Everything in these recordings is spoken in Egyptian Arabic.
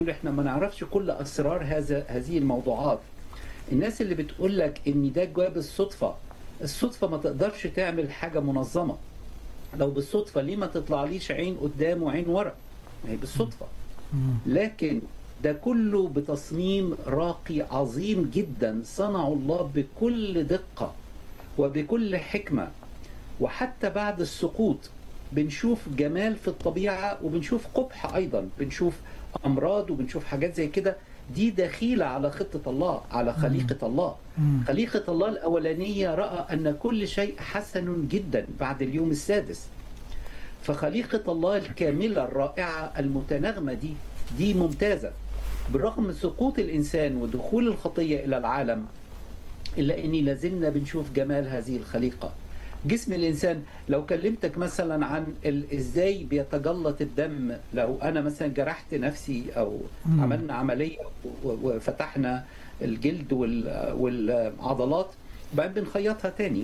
احنا ما نعرفش كل اسرار هذا هذه الموضوعات الناس اللي بتقول لك ان ده جواب الصدفه الصدفه ما تقدرش تعمل حاجه منظمه لو بالصدفه ليه ما تطلعليش عين قدام وعين ورا ما هي بالصدفه لكن ده كله بتصميم راقي عظيم جدا صنعه الله بكل دقه وبكل حكمه وحتى بعد السقوط بنشوف جمال في الطبيعه وبنشوف قبح ايضا بنشوف امراض وبنشوف حاجات زي كده دي دخيله على خطه الله على خليقه الله خليقه الله الاولانيه راى ان كل شيء حسن جدا بعد اليوم السادس فخليقه الله الكامله الرائعه المتناغمه دي دي ممتازه بالرغم من سقوط الانسان ودخول الخطيه الى العالم الا اني لازلنا بنشوف جمال هذه الخليقه جسم الانسان لو كلمتك مثلا عن ازاي بيتجلط الدم لو انا مثلا جرحت نفسي او مم. عملنا عمليه وفتحنا الجلد وال- والعضلات بعدين بنخيطها تاني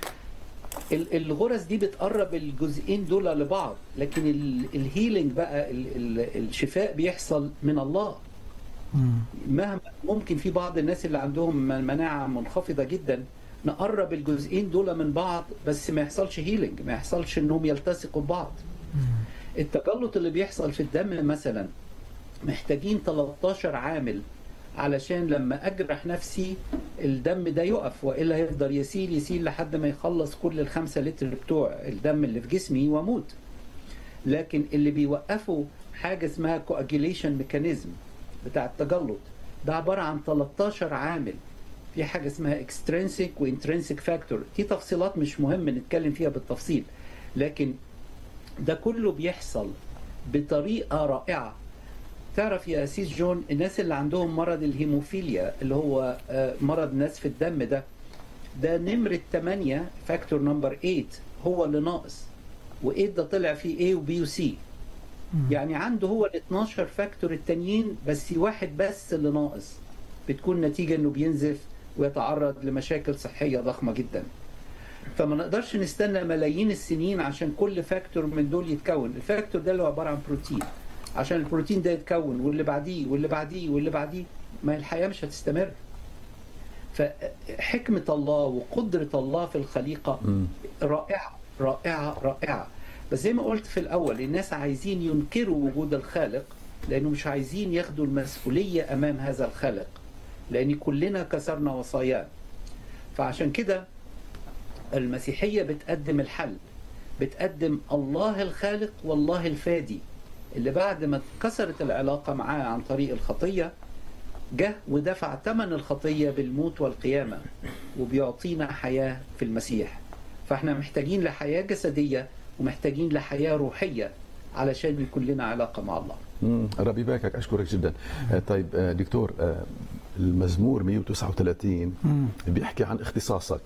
ال- الغرز دي بتقرب الجزئين دول لبعض لكن ال- الهيلينج بقى ال- ال- الشفاء بيحصل من الله مم. مهما ممكن في بعض الناس اللي عندهم مناعة منخفضة جدا نقرب الجزئين دول من بعض بس ما يحصلش هيلينج ما يحصلش انهم يلتصقوا ببعض التجلط اللي بيحصل في الدم مثلا محتاجين 13 عامل علشان لما اجرح نفسي الدم ده يقف والا هيفضل يسيل يسيل لحد ما يخلص كل الخمسة لتر بتوع الدم اللي في جسمي واموت لكن اللي بيوقفوا حاجه اسمها كواجيليشن ميكانيزم بتاع التجلط ده عباره عن 13 عامل في حاجه اسمها اكسترينسيك وانترنسيك فاكتور دي تفصيلات مش مهم نتكلم فيها بالتفصيل لكن ده كله بيحصل بطريقه رائعه تعرف يا أسيس جون الناس اللي عندهم مرض الهيموفيليا اللي هو آه، مرض نزف الدم ده ده نمرة 8 فاكتور نمبر 8 هو اللي ناقص و8 ده طلع فيه A و B و C يعني عنده هو ال 12 فاكتور التانيين بس واحد بس اللي ناقص بتكون نتيجة انه بينزف ويتعرض لمشاكل صحية ضخمة جدا فما نقدرش نستنى ملايين السنين عشان كل فاكتور من دول يتكون الفاكتور ده اللي هو عبارة عن بروتين عشان البروتين ده يتكون واللي بعديه واللي بعديه واللي بعديه ما الحياة مش هتستمر فحكمة الله وقدرة الله في الخليقة رائعة رائعة رائعة بس زي ما قلت في الأول الناس عايزين ينكروا وجود الخالق لأنه مش عايزين ياخدوا المسؤولية أمام هذا الخالق لأن كلنا كسرنا وصاياه فعشان كده المسيحية بتقدم الحل بتقدم الله الخالق والله الفادي اللي بعد ما اتكسرت العلاقة معاه عن طريق الخطية جه ودفع ثمن الخطية بالموت والقيامة وبيعطينا حياة في المسيح فاحنا محتاجين لحياة جسدية ومحتاجين لحياة روحية علشان يكون لنا علاقة مع الله مم. ربي يباركك اشكرك جدا آه، طيب آه، دكتور آه، المزمور 139 بيحكي عن اختصاصك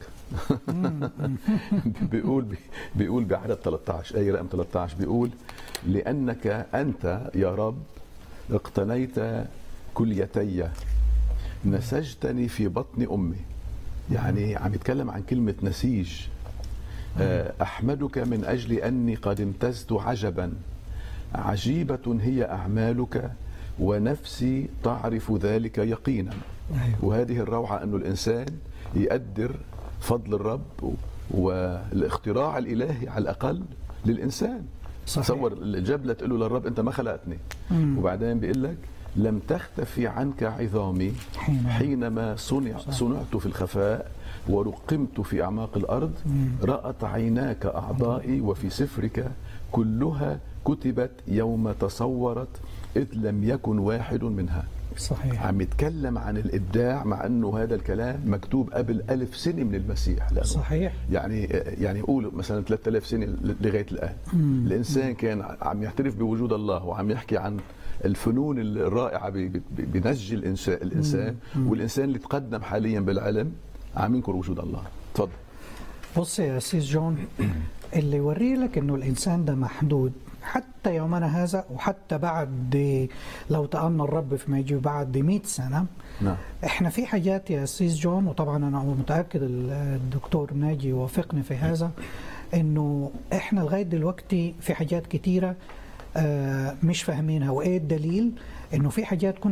بيقول بيقول بعدد 13 اي رقم 13 بيقول لانك انت يا رب اقتنيت كليتي نسجتني في بطن امي يعني عم يتكلم عن كلمه نسيج آه، احمدك من اجل اني قد امتزت عجبا عجيبه هي اعمالك ونفسي تعرف ذلك يقينا أيوة. وهذه الروعه انه الانسان يقدر فضل الرب والاختراع الالهي على الاقل للانسان صحيح. تصور الجبله تقول له للرب انت ما خلقتني مم. وبعدين بيقول لك لم تختفي عنك عظامي حينما- حينما صنع صنعت في الخفاء ورقمت في اعماق الارض رات عيناك اعضائي وفي سفرك كلها كتبت يوم تصورت اذ لم يكن واحد منها صحيح عم يتكلم عن الابداع مع انه هذا الكلام مكتوب قبل ألف سنه من المسيح لأنه صحيح يعني يعني قولوا مثلا 3000 سنه لغايه الان مم. الانسان كان عم يعترف بوجود الله وعم يحكي عن الفنون الرائعه ب- ب- بنسج الانسان الانسان والانسان اللي تقدم حاليا بالعلم عم ينكر وجود الله تفضل بص يا سيس جون اللي يوري لك انه الانسان ده محدود حتى يومنا هذا وحتى بعد لو تأمل الرب فيما يجي بعد 100 سنه نعم احنا في حاجات يا سيس جون وطبعا انا متاكد الدكتور ناجي يوافقني في هذا انه احنا لغايه دلوقتي في حاجات كتيره آه، مش فاهمينها وايه الدليل انه في حاجات كنا